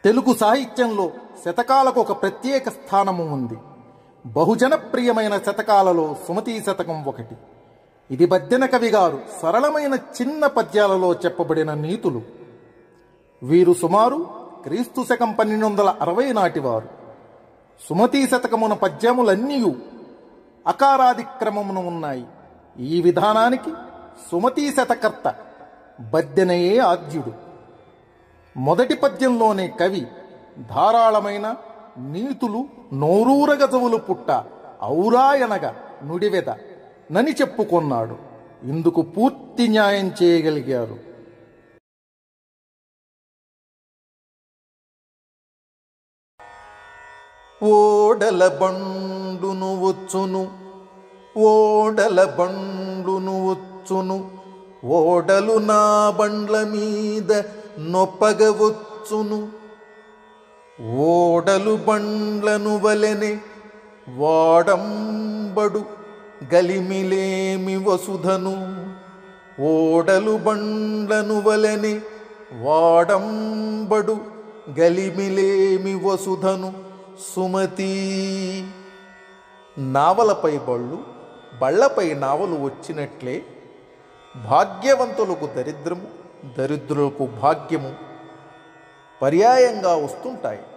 తెలుగు సాహిత్యంలో శతకాలకు ఒక ప్రత్యేక స్థానము ఉంది బహుజన ప్రియమైన శతకాలలో సుమతీ శతకం ఒకటి ఇది బద్దెన కవి గారు సరళమైన చిన్న పద్యాలలో చెప్పబడిన నీతులు వీరు సుమారు క్రీస్తు శకం పన్నెండు వందల అరవై నాటివారు సుమతీ శతకమున పద్యములన్నీ అకారాదిక్రమమున ఉన్నాయి ఈ విధానానికి సుమతీ శతకర్త బద్దెనయే ఆద్యుడు మొదటి పద్యంలోనే కవి ధారాళమైన నీతులు నోరూరగజవులు పుట్ట ఔరాయనగా నుడివెద నని చెప్పుకొన్నాడు ఇందుకు పూర్తి న్యాయం చేయగలిగారు ఓడల బండును వచ్చును ఓడల బండును వచ్చును ఓడలు నా బండ్ల మీద నొప్పగవచ్చును ఓడలు బండ్లను వలెనే వాడంబడు గలిమిలేమి వసుధను ఓడలు బండ్లను వలెనే వాడంబడు గలిమిలేమి వసుధను సుమతి నావలపై బళ్ళు బళ్ళపై నావలు వచ్చినట్లే భాగ్యవంతులకు దరిద్రము దరిద్రులకు భాగ్యము పర్యాయంగా వస్తుంటాయి